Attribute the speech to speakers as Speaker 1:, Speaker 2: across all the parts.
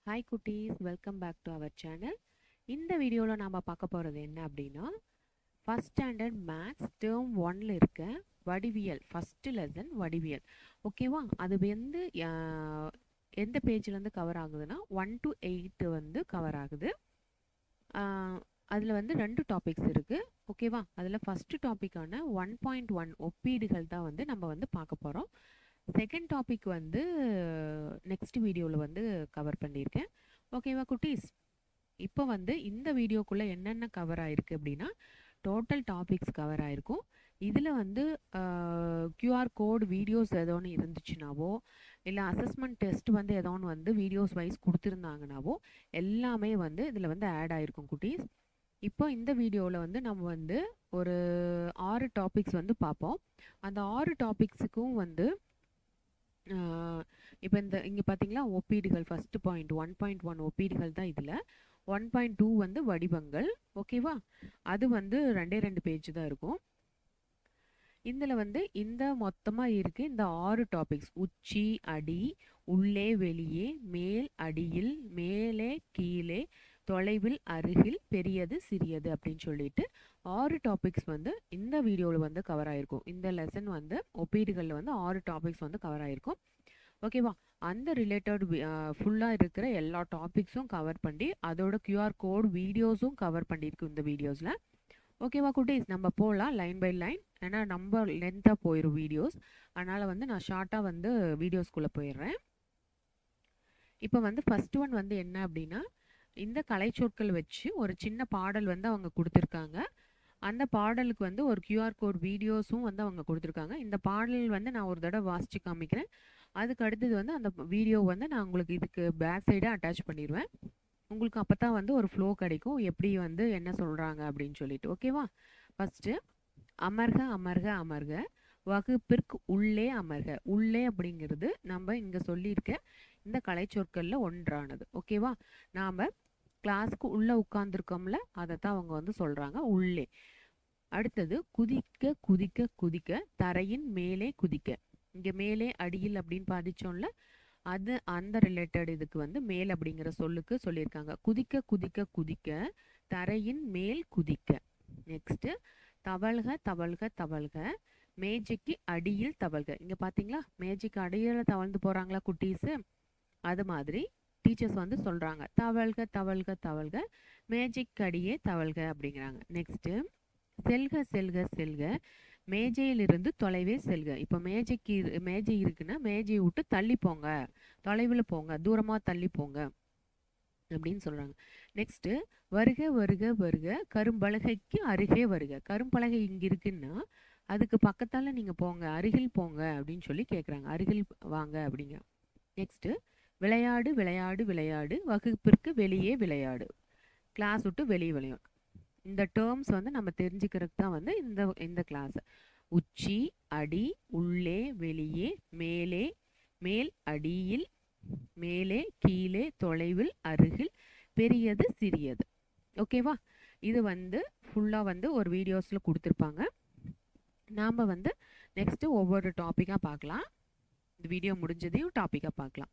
Speaker 1: Hi குட்டீஸ் welcome back to our channel இந்த வீடியோவில் நாம் பார்க்க போகிறது என்ன அப்படின்னா ஃபஸ்ட் ஸ்டாண்டர்ட் மேத்ஸ் டேர்ம் ஒன்ல இருக்க வடிவியல் ஃபஸ்ட்டு லெசன் வடிவியல் ஓகேவா அது வந்து ஆஹ், எந்த பேஜ்லேருந்து கவர் ஆகுதுன்னா ஒன் டு எயிட்டு வந்து கவர் ஆகுது அதில் வந்து ரெண்டு டாபிக்ஸ் இருக்குது ஓகேவா அதில் ஃபஸ்ட்டு டாப்பிக்கான ஒன் பாயிண்ட் ஒன் ஒப்பீடுகள் தான் வந்து நம்ம வந்து பார்க்க போகிறோம் செகண்ட் டாபிக் வந்து நெக்ஸ்ட் வீடியோவில் வந்து கவர் பண்ணியிருக்கேன் ஓகேவா குட்டீஸ் இப்போ வந்து இந்த வீடியோக்குள்ளே என்னென்ன கவர் ஆயிருக்கு அப்படின்னா டோட்டல் டாபிக்ஸ் கவர் ஆயிருக்கும் இதில் வந்து கியூஆர் கோட் வீடியோஸ் ஏதோ ஒன்று இருந்துச்சுனாவோ இல்லை அசஸ்மெண்ட் டெஸ்ட் வந்து ஏதோ ஒன்று வந்து வீடியோஸ் வைஸ் கொடுத்துருந்தாங்கனாவோ எல்லாமே வந்து இதில் வந்து ஆட் ஆயிருக்கும் குட்டீஸ் இப்போ இந்த வீடியோவில் வந்து நம்ம வந்து ஒரு ஆறு டாபிக்ஸ் வந்து பார்ப்போம் அந்த ஆறு டாபிக்ஸுக்கும் வந்து இப்போ இந்த இங்கே பார்த்தீங்களா ஒப்பீடுகள் first point one point one ஒப்பீடுகள் தான் இதில் ஒன் பாயிண்ட் டூ வந்து வடிவங்கள் ஓகேவா அது வந்து ரெண்டே ரெண்டு பேஜ் தான் இருக்கும் இதில் வந்து இந்த மொத்தமாக இருக்கு இந்த ஆறு டாபிக்ஸ் உச்சி அடி உள்ளே வெளியே மேல் அடியில் மேலே கீழே தொலைவில் அருகில் பெரியது சிறியது அப்படின்னு சொல்லிட்டு ஆறு டாபிக்ஸ் வந்து இந்த வீடியோவில் வந்து கவர் ஆயிருக்கும் இந்த லெசன் வந்து ஒப்பீடுகளில் வந்து ஆறு டாபிக்ஸ் வந்து கவர் ஆயிருக்கும் ஓகேவா அந்த ரிலேட்டட் ஃபுல்லாக இருக்கிற எல்லா டாபிக்ஸும் கவர் பண்ணி அதோட கியூஆர் கோட் வீடியோஸும் கவர் பண்ணியிருக்கு இந்த வீடியோஸில் ஓகேவா குட்டீஸ் நம்ம போகலாம் லைன் பை லைன் ஏன்னா நம்ம லென்த்தாக போயிடும் வீடியோஸ் அதனால் வந்து நான் ஷார்ட்டாக வந்து வீடியோஸ்குள்ளே போயிடுறேன் இப்போ வந்து ஃபர்ஸ்ட் ஒன் வந்து என்ன அப்படின்னா இந்த கலைச்சொற்கள் வச்சு ஒரு சின்ன பாடல் வந்து அவங்க கொடுத்துருக்காங்க அந்த பாடலுக்கு வந்து ஒரு கியூஆர் கோட் வீடியோஸும் வந்து அவங்க கொடுத்துருக்காங்க இந்த பாடல் வந்து நான் ஒரு தடவை வாசித்து காமிக்கிறேன் அதுக்கு அடுத்தது வந்து அந்த வீடியோ வந்து நான் உங்களுக்கு இதுக்கு பேக் சைடாக அட்டாச் பண்ணிடுவேன் உங்களுக்கு அப்போ தான் வந்து ஒரு ஃப்ளோ கிடைக்கும் எப்படி வந்து என்ன சொல்கிறாங்க அப்படின்னு சொல்லிட்டு ஓகேவா ஃபஸ்ட்டு அமர்க அமர்க அமர்க வகுப்பிற்கு உள்ளே அமர்க உள்ளே அப்படிங்கிறது நம்ம இங்கே சொல்லியிருக்க இந்த கலைச்சொற்களில் ஒன்றானது ஓகேவா நாம் கிளாஸ்க்கு உள்ளே உட்காந்துருக்கோம்ல அதை தான் அவங்க வந்து சொல்கிறாங்க உள்ளே அடுத்தது குதிக்க குதிக்க குதிக்க தரையின் மேலே குதிக்க இங்கே மேலே அடியில் அப்படின்னு படிச்சோம்ல அது அந்த ரிலேட்டட் இதுக்கு வந்து மேல் அப்படிங்கிற சொல்லுக்கு சொல்லியிருக்காங்க குதிக்க குதிக்க குதிக்க தரையின் மேல் குதிக்க நெக்ஸ்ட்டு தவழ்க தவழ்க தவழ்க மேஜைக்கு அடியில் தவழ்க இங்கே பார்த்தீங்களா மேஜைக்கு அடியில் தவழ்ந்து போகிறாங்களா குட்டீஸு அது மாதிரி டீச்சர்ஸ் வந்து சொல்கிறாங்க தவழ்க தவழ்க தவழ்க மேஜைக்கு அடியே தவழ்க அப்படிங்கிறாங்க நெக்ஸ்ட்டு செல்க செல்க செல்க மேஜையிலிருந்து தொலைவே செல்க இப்போ மேஜைக்கு இரு- மேஜை இருக்குன்னா மேஜையை விட்டு தள்ளி போங்க தொலைவில் போங்க தூரமாக தள்ளி போங்க அப்படின்னு சொல்கிறாங்க நெக்ஸ்ட்டு வருக வருக வருக கரும்பலகைக்கு அருகே வருக கரும்பலகை இங்கே இருக்குன்னா அதுக்கு பக்கத்தால் நீங்கள் போங்க அருகில் போங்க அப்படின்னு சொல்லி கேட்குறாங்க அருகில் வாங்க அப்படிங்க நெக்ஸ்ட்டு விளையாடு விளையாடு விளையாடு வகுப்பிற்கு வெளியே விளையாடு கிளாஸ் விட்டு வெளியே விளையாடு இந்த டேர்ம்ஸ் வந்து நம்ம தெரிஞ்சுக்கிறதுக்கு தான் வந்து இந்த இந்த கிளாஸ் உச்சி அடி உள்ளே வெளியே மேலே மேல் அடியில் மேலே கீழே தொலைவில் அருகில் பெரியது சிறியது ஓகேவா இது வந்து ஃபுல்லாக வந்து ஒரு வீடியோஸில் கொடுத்துருப்பாங்க நாம் வந்து நெக்ஸ்ட்டு ஒவ்வொரு டாப்பிக்காக பார்க்கலாம் இந்த வீடியோ முடிஞ்சதையும் டாப்பிக்காக பார்க்கலாம்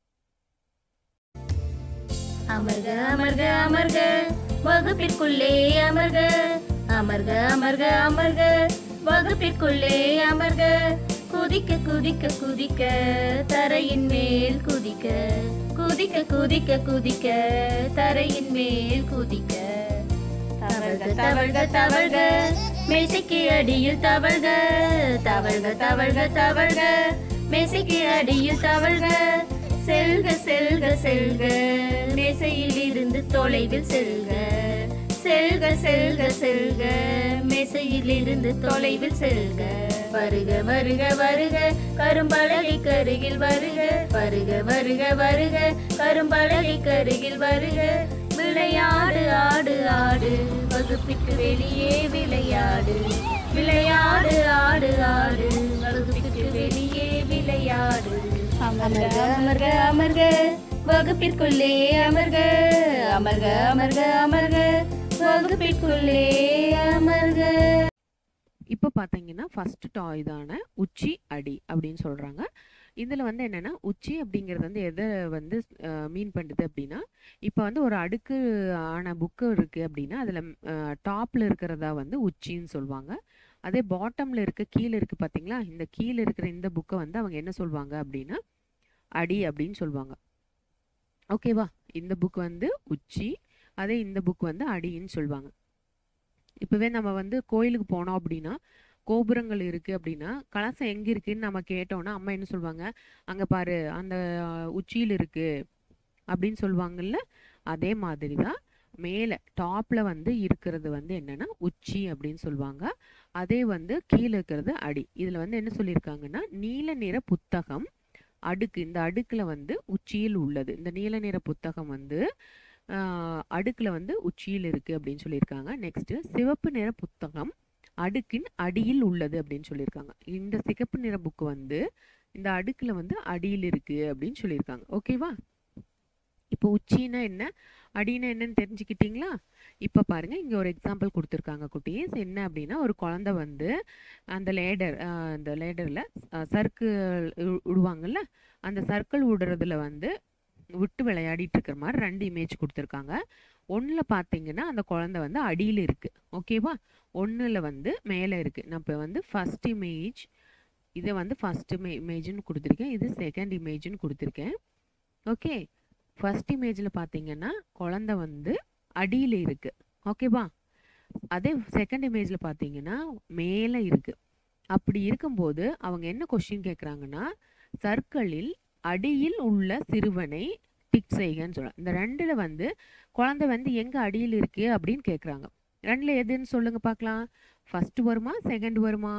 Speaker 2: அமர்க அமர்க அமர்க வகுப்பிற்குள்ளே அமர்க அமர்க அமர்க அமர்க வகுப்பிற்குள்ளே அமர்க குதிக்க குதிக்க குதிக்க தரையின் மேல் குதிக்க குதிக்க குதிக்க குதிக்க தரையின் மேல் குதிக்க தவழ்க தவழ்க தவழ்க மேசைக்கு அடியில் தவழ்க தவழ்க தவழ்க தவழ்க மேசைக்கு அடியில் தவழ்க செல்க செல்க செல்க மேசையில் இருந்து தொலைவில் செல்க செல்க செல்க செல்க மேசையில் இருந்து தொலைவில் செல்க வருக வருக வருக கரும்பலகை கருகில் வருக வருக வருக வருக கரும்பலகை கருகில் வருக விளையாடு ஆடு ஆடு வகுப்பிற்கு வெளியே விளையாடு விளையாடு ஆடு ஆடு வகுப்பிற்கு வெளியே விளையாடு அமர்க அமர்க அமர்க வகுப்பிற்குள்ளே அமர்க அமர்க அமர்க அமர்க வகுப்பிற்குள்ளே அமர்க
Speaker 1: இப்போ பார்த்தீங்கன்னா ஃபர்ஸ்ட் டா இதான உச்சி அடி அப்படின்னு சொல்கிறாங்க இதில் வந்து என்னென்னா உச்சி அப்படிங்கிறது வந்து எதை வந்து மீன் பண்ணுது அப்படின்னா இப்போ வந்து ஒரு அடுக்கு ஆன புக்கு இருக்குது அப்படின்னா அதில் டாப்பில் இருக்கிறதா வந்து உச்சின்னு சொல்லுவாங்க அதே பாட்டமில் இருக்க கீழே இருக்குது பார்த்தீங்களா இந்த கீழே இருக்கிற இந்த புக்கை வந்து அவங்க என்ன சொல்லுவாங்க அப்படின்னா அடி அப்படின்னு சொல்லுவாங்க ஓகேவா இந்த புக் வந்து உச்சி அதே இந்த புக் வந்து அடின்னு சொல்லுவாங்க இப்போவே நம்ம வந்து கோயிலுக்கு போனோம் அப்படின்னா கோபுரங்கள் இருக்குது அப்படின்னா கலசம் எங்கே இருக்குன்னு நம்ம கேட்டோம்னா அம்மா என்ன சொல்லுவாங்க அங்கே பாரு அந்த உச்சியில் இருக்குது அப்படின்னு சொல்லுவாங்கல்ல அதே மாதிரி தான் மேலே டாப்பில் வந்து இருக்கிறது வந்து என்னென்னா உச்சி அப்படின்னு சொல்லுவாங்க அதே வந்து கீழே இருக்கிறது அடி இதில் வந்து என்ன சொல்லியிருக்காங்கன்னா நீல நிற புத்தகம் அடுக்கு இந்த அடுக்கில் வந்து உச்சியில் உள்ளது இந்த நீல நிற புத்தகம் வந்து அடுக்கில் வந்து உச்சியில் இருக்குது அப்படின்னு சொல்லியிருக்காங்க நெக்ஸ்ட்டு சிவப்பு நிற புத்தகம் அடுக்கின் அடியில் உள்ளது அப்படின்னு சொல்லியிருக்காங்க இந்த சிகப்பு நிற புக்கு வந்து இந்த அடுக்கில் வந்து அடியில் இருக்குது அப்படின்னு சொல்லியிருக்காங்க ஓகேவா இப்போ உச்சின்னா என்ன அடினா என்னன்னு தெரிஞ்சுக்கிட்டீங்களா இப்போ பாருங்க இங்கே ஒரு எக்ஸாம்பிள் கொடுத்துருக்காங்க குட்டீஸ் என்ன அப்படின்னா ஒரு குழந்தை வந்து அந்த லேடர் அந்த லேடரில் சர்க்கிள் விடுவாங்கல்ல அந்த சர்க்கிள் விடுறதுல வந்து விட்டு விளையாடிட்டு இருக்கிற மாதிரி ரெண்டு இமேஜ் கொடுத்துருக்காங்க ஒன்றில் பார்த்தீங்கன்னா அந்த குழந்தை வந்து அடியில் இருக்குது ஓகேவா ஒன்றில் வந்து மேலே இருக்குது நான் இப்போ வந்து ஃபஸ்ட் இமேஜ் இதை வந்து ஃபஸ்ட் இமே இமேஜ்னு கொடுத்துருக்கேன் இது செகண்ட் இமேஜ்னு கொடுத்துருக்கேன் ஓகே ஃபஸ்ட் இமேஜில் பார்த்தீங்கன்னா குழந்தை வந்து அடியில் இருக்குது ஓகேவா அதே செகண்ட் இமேஜில் பார்த்தீங்கன்னா மேலே இருக்குது அப்படி இருக்கும்போது அவங்க என்ன கொஷின் கேட்குறாங்கன்னா சர்க்கிளில் அடியில் உள்ள சிறுவனை டிக் செய்கன்னு சொல்கிறாங்க இந்த ரெண்டில் வந்து குழந்தை வந்து எங்கே அடியில் இருக்குது அப்படின்னு கேட்குறாங்க ரெண்டில் எதுன்னு சொல்லுங்கள் பார்க்கலாம் ஃபஸ்ட்டு வருமா செகண்ட் வருமா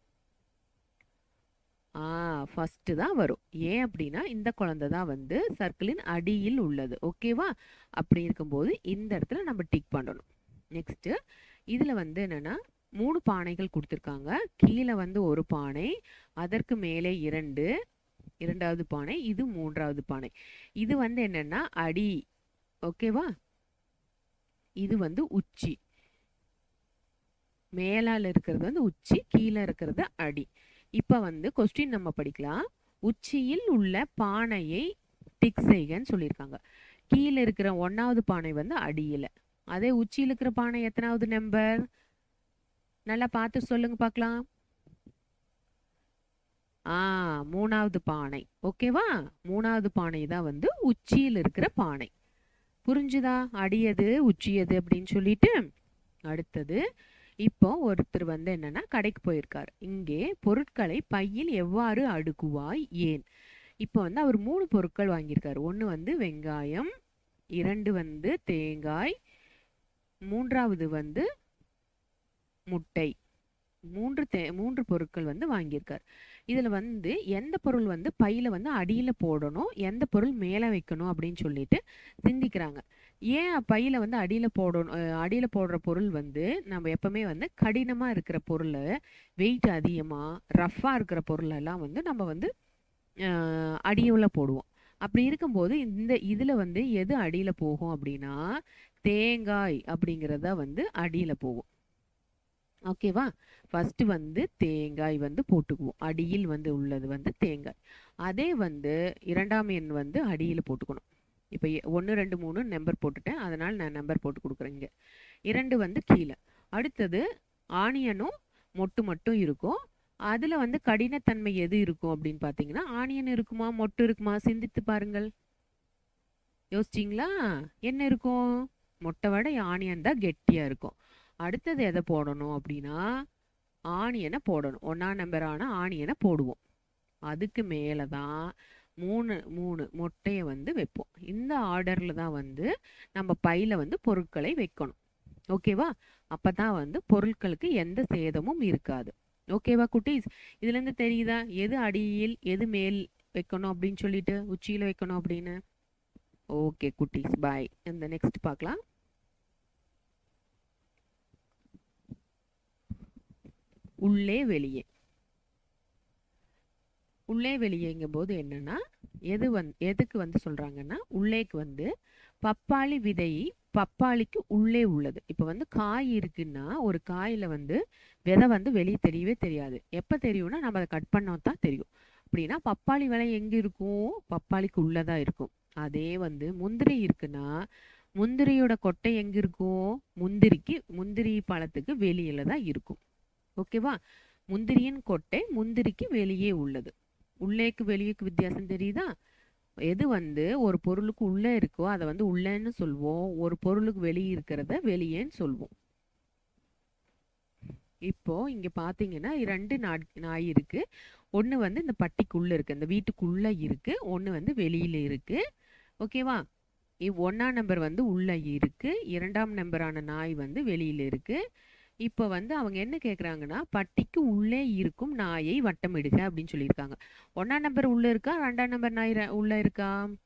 Speaker 1: ஆ ஃபஸ்ட்டு தான் வரும் ஏன் அப்படின்னா இந்த குழந்தை தான் வந்து சர்க்கிளின் அடியில் உள்ளது ஓகேவா அப்படி இருக்கும்போது இந்த இடத்துல நம்ம டிக் பண்ணணும் நெக்ஸ்ட்டு இதில் வந்து என்னென்னா மூணு பானைகள் கொடுத்துருக்காங்க கீழே வந்து ஒரு பானை அதற்கு மேலே இரண்டு இரண்டாவது பானை இது மூன்றாவது பானை இது வந்து என்னென்னா அடி ஓகேவா இது வந்து உச்சி மேலால் இருக்கிறது வந்து உச்சி கீழே இருக்கிறது அடி இப்போ வந்து கொஸ்டின் நம்ம படிக்கலாம் உச்சியில் உள்ள பானையை டிக் செய்கன்னு சொல்லியிருக்காங்க கீழே இருக்கிற ஒன்றாவது பானை வந்து அடியில் அதே உச்சியில் இருக்கிற பானை எத்தனாவது நம்பர் நல்லா பார்த்து சொல்லுங்க பார்க்கலாம் ஆ மூணாவது பானை ஓகேவா மூணாவது பானை தான் வந்து உச்சியில் இருக்கிற பானை புரிஞ்சுதா அடியது உச்சியது அப்படின்னு சொல்லிட்டு அடுத்தது இப்போ ஒருத்தர் வந்து என்னன்னா கடைக்கு போயிருக்கார் இங்கே பொருட்களை பையில் எவ்வாறு அடுக்குவாய் ஏன் இப்போ வந்து அவர் மூணு பொருட்கள் வாங்கியிருக்காரு ஒன்று வந்து வெங்காயம் இரண்டு வந்து தேங்காய் மூன்றாவது வந்து முட்டை மூன்று தே மூன்று பொருட்கள் வந்து வாங்கியிருக்கார் இதில் வந்து எந்த பொருள் வந்து பையில் வந்து அடியில் போடணும் எந்த பொருள் மேலே வைக்கணும் அப்படின்னு சொல்லிட்டு சிந்திக்கிறாங்க ஏன் பையில் வந்து அடியில் போடணும் அடியில் போடுற பொருள் வந்து நம்ம எப்பவுமே வந்து கடினமாக இருக்கிற பொருளை வெயிட் அதிகமாக ரஃப்பாக இருக்கிற பொருளெல்லாம் வந்து நம்ம வந்து அடியில் போடுவோம் அப்படி இருக்கும்போது இந்த இதில் வந்து எது அடியில் போகும் அப்படின்னா தேங்காய் அப்படிங்கிறத வந்து அடியில் போகும் ஓகேவா ஃபஸ்ட்டு வந்து தேங்காய் வந்து போட்டுக்குவோம் அடியில் வந்து உள்ளது வந்து தேங்காய் அதே வந்து இரண்டாம் எண் வந்து அடியில் போட்டுக்கணும் இப்போ ஒன்று ரெண்டு மூணு நம்பர் போட்டுட்டேன் அதனால் நான் நம்பர் போட்டு கொடுக்குறேன் இங்கே இரண்டு வந்து கீழே அடுத்தது ஆனியனும் மொட்டு மட்டும் இருக்கும் அதில் வந்து கடினத்தன்மை எது இருக்கும் அப்படின்னு பார்த்தீங்கன்னா ஆனியன் இருக்குமா மொட்டு இருக்குமா சிந்தித்து பாருங்கள் யோசிச்சிங்களா என்ன இருக்கும் மொட்டை விட ஆனியன் தான் கெட்டியாக இருக்கும் அடுத்தது எதை போடணும் அப்படின்னா ஆனியனை போடணும் ஒன்றாம் நம்பரான ஆனியனை போடுவோம் அதுக்கு மேலே தான் மூணு மூணு மொட்டையை வந்து வைப்போம் இந்த ஆர்டரில் தான் வந்து நம்ம பையில் வந்து பொருட்களை வைக்கணும் ஓகேவா அப்போ தான் வந்து பொருட்களுக்கு எந்த சேதமும் இருக்காது ஓகேவா குட்டீஸ் இதுலேருந்து தெரியுதா எது அடியில் எது மேல் வைக்கணும் அப்படின்னு சொல்லிட்டு உச்சியில் வைக்கணும் அப்படின்னு ஓகே குட்டீஸ் பாய் இந்த நெக்ஸ்ட் பார்க்கலாம் உள்ளே வெளியே உள்ளே வெளியேங்கும் போது என்னன்னா எது வந் எதுக்கு வந்து சொல்றாங்கன்னா உள்ளேக்கு வந்து பப்பாளி விதை பப்பாளிக்கு உள்ளே உள்ளது இப்போ வந்து காய் இருக்குன்னா ஒரு காயில் வந்து விதை வந்து வெளியே தெரியவே தெரியாது எப்போ தெரியும்னா நம்ம அதை கட் பண்ணோம் தான் தெரியும் அப்படின்னா பப்பாளி விலை எங்க இருக்கும் பப்பாளிக்கு உள்ளதா இருக்கும் அதே வந்து முந்திரி இருக்குன்னா முந்திரியோட கொட்டை எங்க இருக்கும் முந்திரிக்கு முந்திரி பழத்துக்கு வெளியில தான் இருக்கும் ஓகேவா முந்திரியின் கொட்டை முந்திரிக்கு வெளியே உள்ளது உள்ளேக்கு வெளியேக்கு வித்தியாசம் தெரியுதா எது வந்து ஒரு பொருளுக்கு உள்ளே இருக்கோ அதை வந்து உள்ளேன்னு சொல்வோம் ஒரு பொருளுக்கு வெளியே இருக்கிறத வெளியேன்னு சொல்வோம் இப்போ இங்க பாத்தீங்கன்னா ரெண்டு நாய் நாய் இருக்கு ஒன்று வந்து இந்த பட்டிக்குள்ள இருக்கு இந்த வீட்டுக்குள்ள இருக்கு ஒன்று வந்து வெளியில இருக்கு ஓகேவா ஒன்றாம் நம்பர் வந்து உள்ள இருக்கு இரண்டாம் நம்பரான நாய் வந்து வெளியில இருக்கு இப்போ வந்து அவங்க என்ன கேட்குறாங்கன்னா பட்டிக்கு உள்ளே இருக்கும் நாயை வட்டமிடுக அப்படின்னு சொல்லியிருக்காங்க ஒன்றாம் நம்பர் உள்ள இருக்கா ரெண்டாம் நம்பர் நாய் ர- உள்ள இருக்கா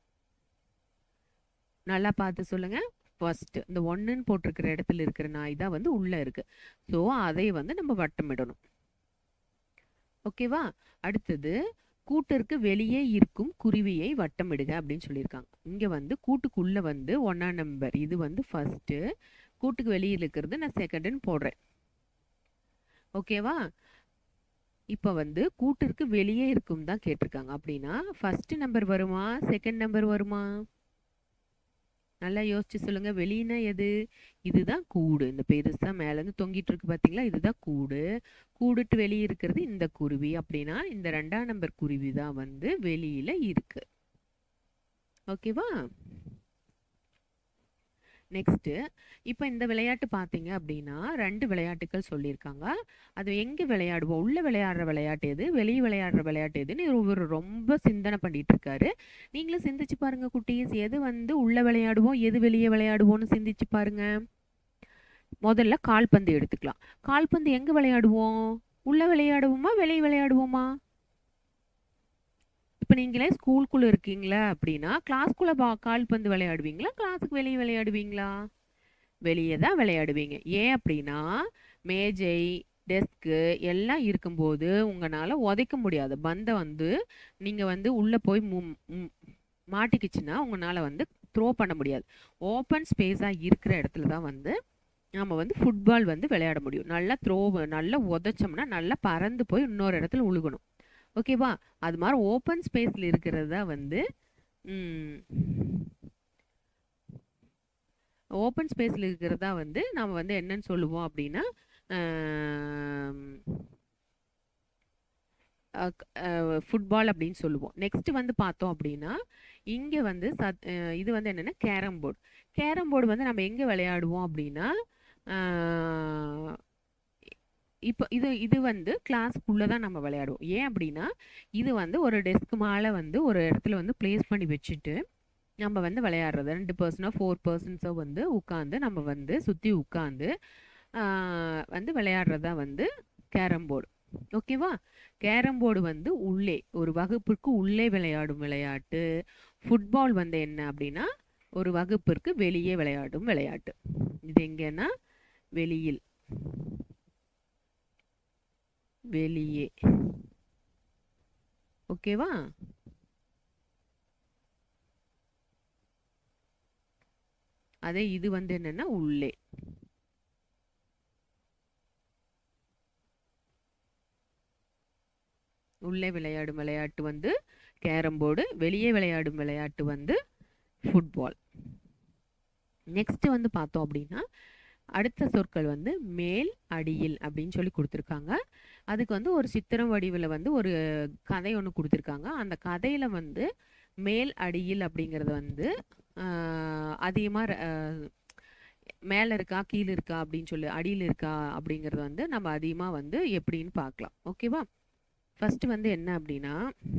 Speaker 1: நல்லா பார்த்து சொல்லுங்க ஃபர்ஸ்ட் இந்த ஒன்றுன்னு போட்டிருக்கிற இடத்துல இருக்கிற நாய் தான் வந்து உள்ள இருக்கு ஸோ அதை வந்து நம்ம வட்டமிடணும் ஓகேவா அடுத்தது கூட்டிற்கு வெளியே இருக்கும் குருவியை வட்டமிடுக அப்படின்னு சொல்லியிருக்காங்க இங்க வந்து கூட்டுக்குள்ள வந்து ஒன்னாம் நம்பர் இது வந்து ஃபர்ஸ்ட் கூட்டுக்கு வெளியே இருக்கிறது நான் செகண்டுன்னு போடுறேன் ஓகேவா இப்போ வந்து கூட்டிற்கு வெளியே இருக்கும் தான் கேட்டிருக்காங்க அப்படின்னா ஃபர்ஸ்ட் நம்பர் வருமா செகண்ட் நம்பர் வருமா நல்லா யோசிச்சு சொல்லுங்க வெளியினா எது இதுதான் கூடு இந்த பெருசா மேல இருந்து தொங்கிட்டு இருக்கு பாத்தீங்களா இதுதான் கூடு கூடுட்டு வெளியே இருக்கிறது இந்த குருவி அப்படின்னா இந்த ரெண்டாம் நம்பர் குருவி தான் வந்து வெளியில இருக்கு ஓகேவா நெக்ஸ்ட் இப்போ இந்த விளையாட்டு பார்த்தீங்க அப்படின்னா ரெண்டு விளையாட்டுகள் சொல்லியிருக்காங்க அது எங்கே விளையாடுவோம் உள்ள விளையாடுற விளையாட்டு எது வெளியே விளையாடுற விளையாட்டு எதுன்னு இவர் ரொம்ப சிந்தனை பண்ணிட்டு இருக்காரு நீங்களும் சிந்திச்சு பாருங்க குட்டீஸ் எது வந்து உள்ள விளையாடுவோம் எது வெளியே விளையாடுவோம்னு சிந்திச்சு பாருங்க முதல்ல கால்பந்து எடுத்துக்கலாம் கால்பந்து எங்க விளையாடுவோம் உள்ள விளையாடுவோமா வெளியே விளையாடுவோமா இப்போ நீங்களே ஸ்கூலுக்குள்ள இருக்கீங்களா அப்படின்னா கிளாஸ்க்குள்ள பா கால்பந்து விளையாடுவீங்களா கிளாஸுக்கு வெளியே விளையாடுவீங்களா வெளியே தான் விளையாடுவீங்க ஏன் அப்படின்னா மேஜை டெஸ்க்கு எல்லாம் இருக்கும்போது உங்களால் உதைக்க முடியாது பந்தை வந்து நீங்கள் வந்து உள்ளே போய் மு- ம், மாட்டிக்கிச்சுன்னா உங்களால் வந்து த்ரோ பண்ண முடியாது ஓப்பன் ஸ்பேஸாக இருக்கிற இடத்துல தான் வந்து நம்ம வந்து ஃபுட்பால் வந்து விளையாட முடியும் நல்லா த்ரோ நல்லா உதைச்சோம்னா நல்லா பறந்து போய் இன்னொரு இடத்துல உழுகணும் ஓகேவா அது மாதிரி ஓப்பன் ஸ்பேஸில் இருக்கிறது தான் வந்து ஓப்பன் ஸ்பேஸில் இருக்கிறதா வந்து நம்ம வந்து என்னன்னு சொல்லுவோம் அப்படின்னா ஃபுட்பால் அப்படின்னு சொல்லுவோம் நெக்ஸ்ட் வந்து பார்த்தோம் அப்படின்னா இங்கே வந்து சத் அஹ் இது வந்து என்னென்னா கேரம் போர்டு கேரம் போர்டு வந்து நம்ம எங்கே விளையாடுவோம் அப்படின்னா அஹ் இப்போ இது இது வந்து கிளாஸ்க்குள்ளே தான் நம்ம விளையாடுவோம் ஏன் அப்படின்னா இது வந்து ஒரு டெஸ்க் மேலே வந்து ஒரு இடத்துல வந்து ப்ளேஸ் பண்ணி வச்சுட்டு நம்ம வந்து விளையாடுறது ரெண்டு பர்சனோ ஃபோர் பர்சன்ஸோ வந்து உட்காந்து நம்ம வந்து சுற்றி உட்காந்து வந்து விளையாடுறதா வந்து கேரம் போர்டு ஓகேவா கேரம் போர்டு வந்து உள்ளே ஒரு வகுப்பிற்கு உள்ளே விளையாடும் விளையாட்டு ஃபுட்பால் வந்து என்ன அப்படின்னா ஒரு வகுப்பிற்கு வெளியே விளையாடும் விளையாட்டு இது எங்கன்னா வெளியில் வெளியே ஓகேவா அதே இது வந்து என்னன்னா உள்ளே உள்ளே விளையாடும் விளையாட்டு வந்து கேரம் போர்டு வெளியே விளையாடும் விளையாட்டு வந்து ஃபுட்பால் நெக்ஸ்ட் வந்து பார்த்தோம் அப்படின்னா அடுத்த சொற்கள் வந்து மேல் அடியில் அப்படின்னு சொல்லி கொடுத்துருக்காங்க அதுக்கு வந்து ஒரு சித்திரம் வடிவில் வந்து ஒரு கதை ஒன்று கொடுத்துருக்காங்க அந்த கதையில் வந்து மேல் அடியில் அப்படிங்கிறது வந்து அதிகமாக மேலே இருக்கா கீழே இருக்கா அப்படின்னு சொல்லி அடியில் இருக்கா அப்படிங்கிறது வந்து நம்ம அதிகமாக வந்து எப்படின்னு பார்க்கலாம் ஓகேவா ஃபர்ஸ்ட் வந்து என்ன அப்படின்னா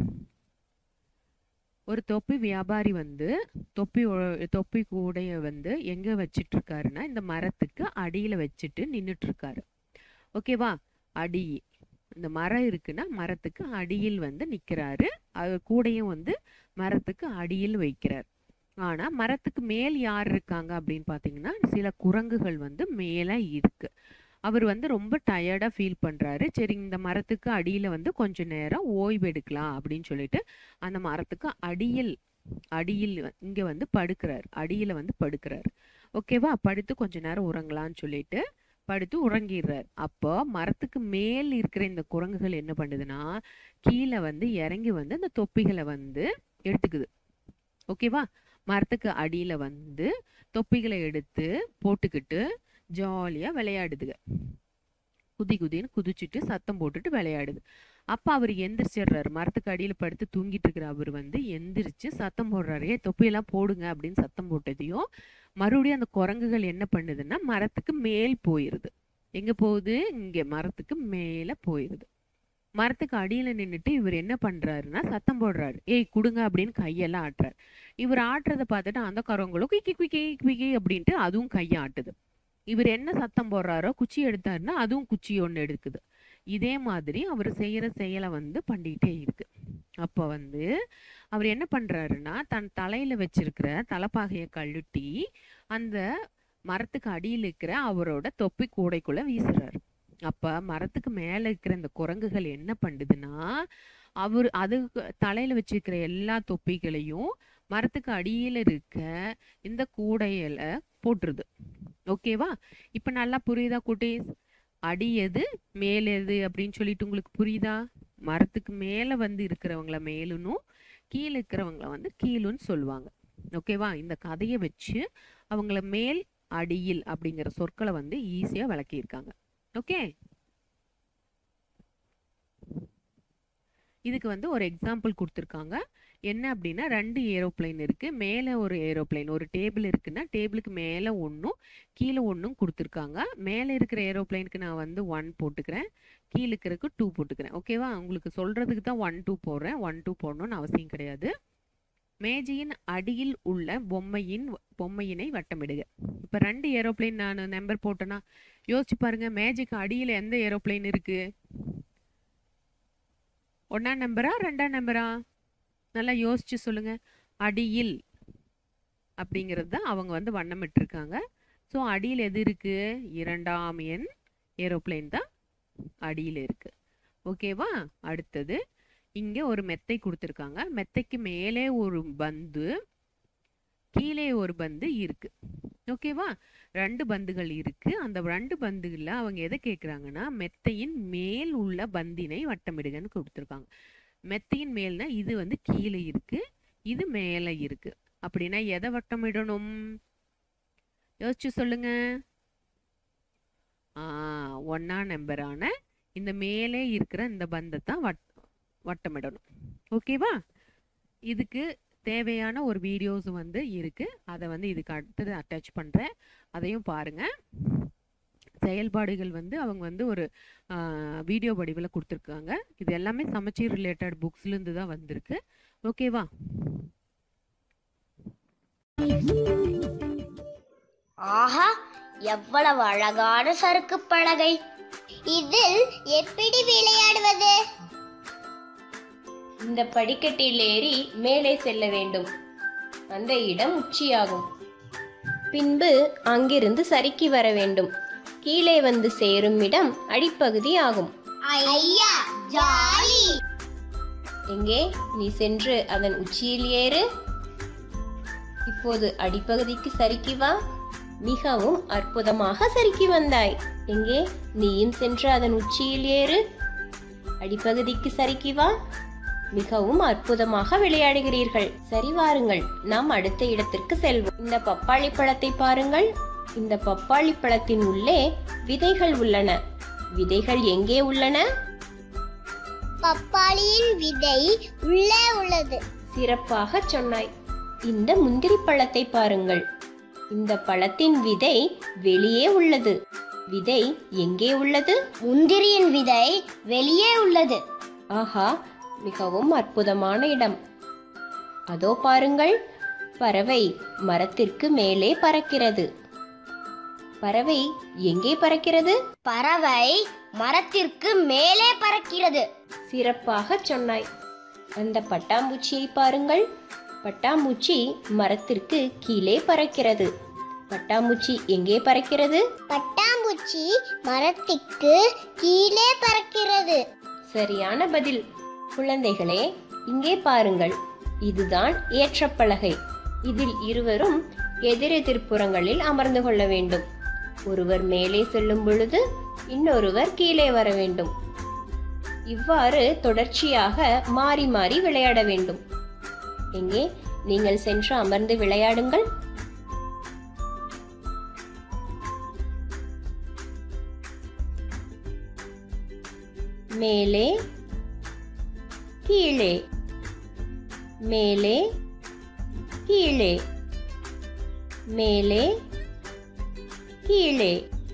Speaker 1: ஒரு தொப்பி வியாபாரி வந்து தொப்பி ஒ- தொப்பி கூடைய வந்து எங்க வச்சிட்டு இருக்காருன்னா இந்த மரத்துக்கு அடியில வச்சுட்டு நின்னுட்டு இருக்காரு ஓகேவா அடி இந்த மரம் இருக்குன்னா மரத்துக்கு அடியில் வந்து நிக்கிறாரு அது கூடையும் வந்து மரத்துக்கு அடியில் வைக்கிறார் ஆனா மரத்துக்கு மேல் யார் இருக்காங்க அப்படின்னு பாத்தீங்கன்னா சில குரங்குகள் வந்து மேல இருக்கு அவர் வந்து ரொம்ப டயர்டா ஃபீல் பண்றாரு சரி இந்த மரத்துக்கு அடியில வந்து கொஞ்ச நேரம் ஓய்வு எடுக்கலாம் அப்படின்னு சொல்லிட்டு அந்த மரத்துக்கு அடியில் அடியில் வ- இங்க வந்து படுக்கிறார் அடியில வந்து படுக்கிறார் ஓகேவா படுத்து கொஞ்ச நேரம் உறங்கலாம்னு சொல்லிட்டு படுத்து உறங்கிடுறாரு அப்போ மரத்துக்கு மேல் இருக்கிற இந்த குரங்குகள் என்ன பண்ணுதுன்னா கீழே வந்து இறங்கி வந்து அந்த தொப்பிகளை வந்து எடுத்துக்குது ஓகேவா மரத்துக்கு அடியில் வந்து தொப்பிகளை எடுத்து போட்டுக்கிட்டு ஜாலியாக விளையாடுதுங்க குதி குதின்னு குதிச்சுட்டு சத்தம் போட்டுட்டு விளையாடுது அப்போ அவர் எந்திரிச்சிடுறாரு மரத்துக்கு அடியில் படுத்து தூங்கிட்டு இருக்கிற அவர் வந்து எந்திரிச்சு சத்தம் போடுறாரு ஏ தொப்பியெல்லாம் போடுங்க அப்படின்னு சத்தம் போட்டதையும் மறுபடியும் அந்த குரங்குகள் என்ன பண்ணுதுன்னா மரத்துக்கு மேல் போயிருது எங்கே போகுது இங்கே மரத்துக்கு மேலே போயிருது மரத்துக்கு அடியில் நின்றுட்டு இவர் என்ன பண்ணுறாருன்னா சத்தம் போடுறாரு ஏய் கொடுங்க அப்படின்னு கையெல்லாம் ஆட்டுறாரு இவர் ஆட்டுறதை பார்த்துட்டு அந்த குரங்களும் குக்கி குக்கி குக்கி அப்படின்ட்டு அதுவும் கையை ஆட்டுது இவர் என்ன சத்தம் போடுறாரோ குச்சி எடுத்தாருன்னா அதுவும் குச்சி ஒன்று எடுக்குது இதே மாதிரி அவர் செய்கிற செயலை வந்து பண்ணிக்கிட்டே இருக்கு அப்போ வந்து அவர் என்ன பண்ணுறாருன்னா தன் தலையில் வச்சிருக்கிற தலைப்பாகையை கழட்டி அந்த மரத்துக்கு அடியில் இருக்கிற அவரோட தொப்பி கூடைக்குள்ளே வீசுறாரு அப்போ மரத்துக்கு மேலே இருக்கிற இந்த குரங்குகள் என்ன பண்ணுதுன்னா அவர் அது தலையில் வச்சிருக்கிற எல்லா தொப்பிகளையும் மரத்துக்கு அடியில் இருக்க இந்த கூடையில போட்டுருது ஓகேவா இப்போ நல்லா புரியுதா குட்டீஸ் அடி எது மேல் எது அப்படின்னு சொல்லிட்டு உங்களுக்கு புரியுதா மரத்துக்கு மேலே வந்து இருக்கிறவங்கள மேலுன்னும் கீழே இருக்கிறவங்கள வந்து கீழுன்னு சொல்லுவாங்க ஓகேவா இந்த கதையை வச்சு அவங்கள மேல் அடியில் அப்படிங்கிற சொற்களை வந்து ஈஸியாக விளக்கியிருக்காங்க ஓகே இதுக்கு வந்து ஒரு எக்ஸாம்பிள் கொடுத்துருக்காங்க என்ன அப்படின்னா ரெண்டு ஏரோப்ளைன் இருக்குது மேலே ஒரு ஏரோப்ளைன் ஒரு டேபிள் இருக்குன்னா டேபிளுக்கு மேலே ஒன்றும் கீழே ஒன்றும் கொடுத்துருக்காங்க மேலே இருக்கிற ஏரோப்ளைனுக்கு நான் வந்து ஒன் போட்டுக்கிறேன் கீழே இருக்கிறதுக்கு டூ போட்டுக்கிறேன் ஓகேவா உங்களுக்கு சொல்கிறதுக்கு தான் ஒன் டூ போடுறேன் ஒன் டூ போடணும்னு அவசியம் கிடையாது மேஜையின் அடியில் உள்ள பொம்மையின் பொம்மையினை வட்டமிடுக இப்போ ரெண்டு ஏரோப்ளைன் நான் நம்பர் போட்டேன்னா யோசிச்சு பாருங்க மேஜைக்கு அடியில் எந்த ஏரோப்ளைன் இருக்கு ஒன்றாம் நம்பரா ரெண்டாம் நம்பரா நல்லா யோசிச்சு சொல்லுங்க அடியில் அப்படிங்கிறது தான் அவங்க வந்து வண்ணமிட்டிருக்காங்க ஸோ அடியில் எது இருக்கு இரண்டாம் எண் ஏரோப்ளைன் தான் அடியில் இருக்கு ஓகேவா அடுத்தது இங்கே ஒரு மெத்தை கொடுத்துருக்காங்க மெத்தைக்கு மேலே ஒரு பந்து கீழே ஒரு பந்து இருக்கு ஓகேவா ரெண்டு பந்துகள் இருக்கு அந்த ரெண்டு பந்துகளில் அவங்க எதை கேட்குறாங்கன்னா மெத்தையின் மேல் உள்ள பந்தினை வட்டமிடுகன்னு கொடுத்துருக்காங்க மெத்தையின் மேல்னா இது வந்து கீழே இருக்கு இது மேலே இருக்கு அப்படின்னா எதை வட்டமிடணும் யோசிச்சு சொல்லுங்க ஆ ஒன்னா நம்பரான இந்த மேலே இருக்கிற இந்த பந்தத்தை வட் வட்டமிடணும் ஓகேவா இதுக்கு தேவையான ஒரு வீடியோஸ் வந்து இருக்கு அதை வந்து இதுக்கு அடுத்தது அட்டாச் பண்ணுறேன் அதையும் பாருங்க செயல்பாடுகள் வந்து அவங்க வந்து ஒரு வீடியோ வடிவில் கொடுத்துருக்காங்க இது எல்லாமே சமச்சீர் ரிலேட்டட் புக்ஸ்லேருந்து தான் வந்திருக்கு ஓகேவா
Speaker 3: ஆஹா எவ்வளவு அழகான சறுக்கு பலகை இதில் எப்படி விளையாடுவது
Speaker 2: இந்த படிக்கட்டில் ஏறி மேலே செல்ல வேண்டும் அந்த இடம் உச்சியாகும் பின்பு அங்கிருந்து சறுக்கி வர வேண்டும் கீழே வந்து சேரும் இடம் அடிப்பகுதி ஆகும்
Speaker 3: ஐயா ஜாலி
Speaker 2: எங்கே நீ சென்று அதன் உச்சியில் ஏறு இப்போது அடிப்பகுதிக்கு சறுக்கி வா மிகவும் அற்புதமாக சறுக்கி வந்தாய் எங்கே நீயும் சென்று அதன் உச்சியில் ஏறு அடிப்பகுதிக்கு சறுக்கி வா மிகவும் அற்புதமாக விளையாடுகிறீர்கள் சரி வாருங்கள் நாம் அடுத்த இடத்திற்கு செல்வோம் இந்த பப்பாளி பழத்தை பாருங்கள் இந்த பப்பாளி பழத்தின் உள்ளே விதைகள் உள்ளன விதைகள் எங்கே உள்ளன
Speaker 3: பப்பாளியின் விதை உள்ளே உள்ளது
Speaker 2: சிறப்பாக சொன்னாய் இந்த முந்திரி பழத்தை பாருங்கள் இந்த பழத்தின் விதை வெளியே உள்ளது விதை எங்கே உள்ளது
Speaker 3: முந்திரியின் விதை வெளியே உள்ளது
Speaker 2: ஆஹா மிகவும் அற்புதமான இடம் அதோ பாருங்கள் பறவை மரத்திற்கு மேலே பறக்கிறது பறவை எங்கே பறக்கிறது
Speaker 3: பறவை மரத்திற்கு மேலே பறக்கிறது
Speaker 2: சிறப்பாக சொன்னாய் அந்த பட்டாம்பூச்சியை பாருங்கள் பட்டாம்பூச்சி மரத்திற்கு கீழே பறக்கிறது பட்டாம்பூச்சி எங்கே பறக்கிறது
Speaker 3: பட்டாம்பூச்சி மரத்திற்கு கீழே பறக்கிறது
Speaker 2: சரியான பதில் குழந்தைகளே இங்கே பாருங்கள் இதுதான் ஏற்றப்பலகை இதில் இருவரும் எதிரெதிர்ப்புறங்களில் அமர்ந்து கொள்ள வேண்டும் ஒருவர் மேலே செல்லும் பொழுது இன்னொருவர் கீழே வர வேண்டும் இவ்வாறு தொடர்ச்சியாக மாறி மாறி விளையாட வேண்டும் எங்கே நீங்கள் சென்று அமர்ந்து விளையாடுங்கள் மேலே கீழே மேலே கீழே மேலே கீழே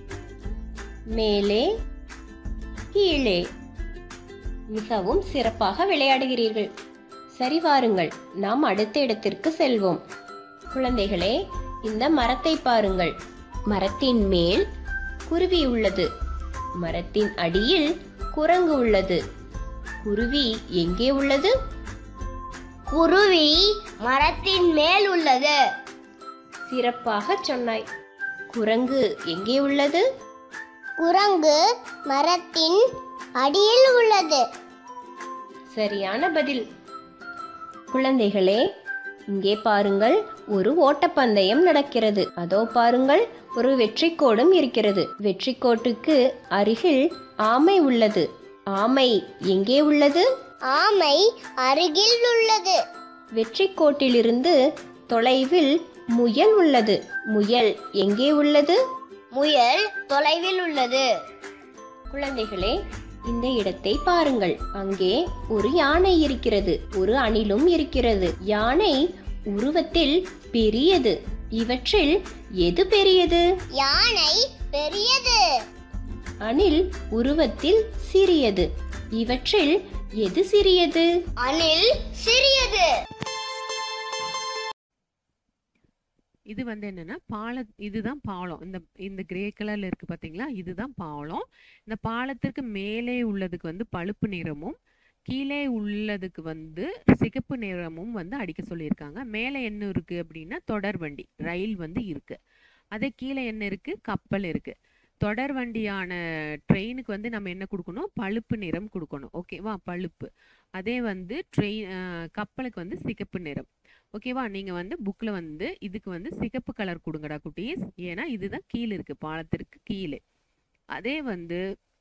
Speaker 2: மேலே கீழே மிகவும் சிறப்பாக விளையாடுகிறீர்கள் சரி வாருங்கள் நாம் அடுத்த இடத்திற்கு செல்வோம் குழந்தைகளே இந்த மரத்தை பாருங்கள் மரத்தின் மேல் குருவி உள்ளது மரத்தின் அடியில் குரங்கு உள்ளது குருவி எங்கே உள்ளது
Speaker 3: குருவி மரத்தின் மேல் உள்ளது
Speaker 2: சிறப்பாக சொன்னாய் குரங்கு எங்கே உள்ளது
Speaker 3: குரங்கு மரத்தின் அடியில் உள்ளது
Speaker 2: சரியான பதில் குழந்தைகளே இங்கே பாருங்கள் ஒரு ஓட்டப்பந்தயம் நடக்கிறது அதோ பாருங்கள் ஒரு வெற்றி கோடும் இருக்கிறது வெற்றி கோட்டுக்கு அருகில் ஆமை உள்ளது ஆமை எங்கே உள்ளது
Speaker 3: ஆமை அருகில் உள்ளது
Speaker 2: வெற்றி கோட்டிலிருந்து தொலைவில் முயல் உள்ளது முயல் எங்கே உள்ளது
Speaker 3: முயல் தொலைவில் உள்ளது
Speaker 2: குழந்தைகளே இந்த இடத்தை பாருங்கள் அங்கே ஒரு யானை இருக்கிறது ஒரு அணிலும் இருக்கிறது யானை உருவத்தில் பெரியது இவற்றில் எது பெரியது
Speaker 3: யானை பெரியது
Speaker 2: அணில் உருவத்தில் சிறியது இவற்றில் எது சிறியது
Speaker 3: அணில் சிறியது
Speaker 1: இது வந்து என்னன்னா பால இதுதான் பாலம் இந்த இந்த கிரே கலர்ல இருக்கு பாத்தீங்களா இதுதான் பாலம் இந்த பாலத்திற்கு மேலே உள்ளதுக்கு வந்து பழுப்பு நிறமும் கீழே உள்ளதுக்கு வந்து சிகப்பு நிறமும் வந்து அடிக்க சொல்லியிருக்காங்க மேலே என்ன இருக்கு அப்படின்னா தொடர் வண்டி ரயில் வந்து இருக்கு அதே கீழே என்ன இருக்கு கப்பல் இருக்கு தொடர் வண்டியான ட்ரெயினுக்கு வந்து நம்ம என்ன கொடுக்கணும் பழுப்பு நிறம் கொடுக்கணும் ஓகேவா பழுப்பு அதே வந்து ட்ரெயின் கப்பலுக்கு வந்து சிகப்பு நிறம் ஓகேவா நீங்கள் வந்து புக்கில் வந்து இதுக்கு வந்து சிகப்பு கலர் கொடுங்கடா குட்டீஸ் ஏன்னா இதுதான் கீழே இருக்கு பாலத்திற்கு கீழே அதே வந்து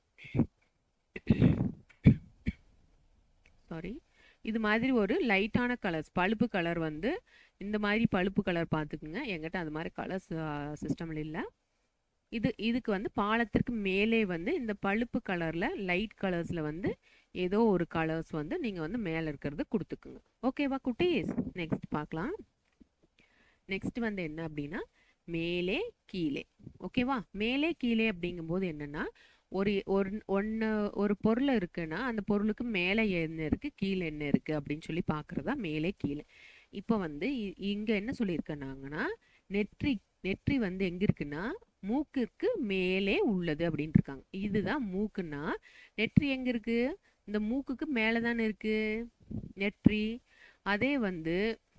Speaker 1: சாரி இது மாதிரி ஒரு லைட்டான கலர்ஸ் பழுப்பு கலர் வந்து இந்த மாதிரி பழுப்பு கலர் பார்த்துக்குங்க என்கிட்ட அது மாதிரி கலர்ஸ் சிஸ்டமில் இல்லை இது இதுக்கு வந்து பாலத்திற்கு மேலே வந்து இந்த பழுப்பு கலரில் லைட் கலர்ஸில் வந்து ஏதோ ஒரு கலர்ஸ் வந்து நீங்கள் வந்து மேலே இருக்கிறது கொடுத்துக்குங்க ஓகேவா குட்டீஸ் நெக்ஸ்ட் பார்க்கலாம் நெக்ஸ்ட் வந்து என்ன அப்படின்னா மேலே கீழே ஓகேவா மேலே கீழே அப்படிங்கும்போது என்னன்னா ஒரு ஒரு ஒன்று ஒரு பொருள் இருக்குன்னா அந்த பொருளுக்கு மேலே என்ன இருக்குது கீழே என்ன இருக்குது அப்படின்னு சொல்லி பார்க்குறதா மேலே கீழே இப்போ வந்து இங்கே என்ன சொல்லியிருக்கேனாங்கன்னா நெற்றி நெற்றி வந்து எங்கே இருக்குன்னா மூக்குக்கு மேலே உள்ளது அப்படின்னு இருக்காங்க இதுதான் மூக்குன்னா நெற்றி எங்கே இருக்கு இந்த மூக்குக்கு மேலே தானே இருக்கு நெற்றி அதே வந்து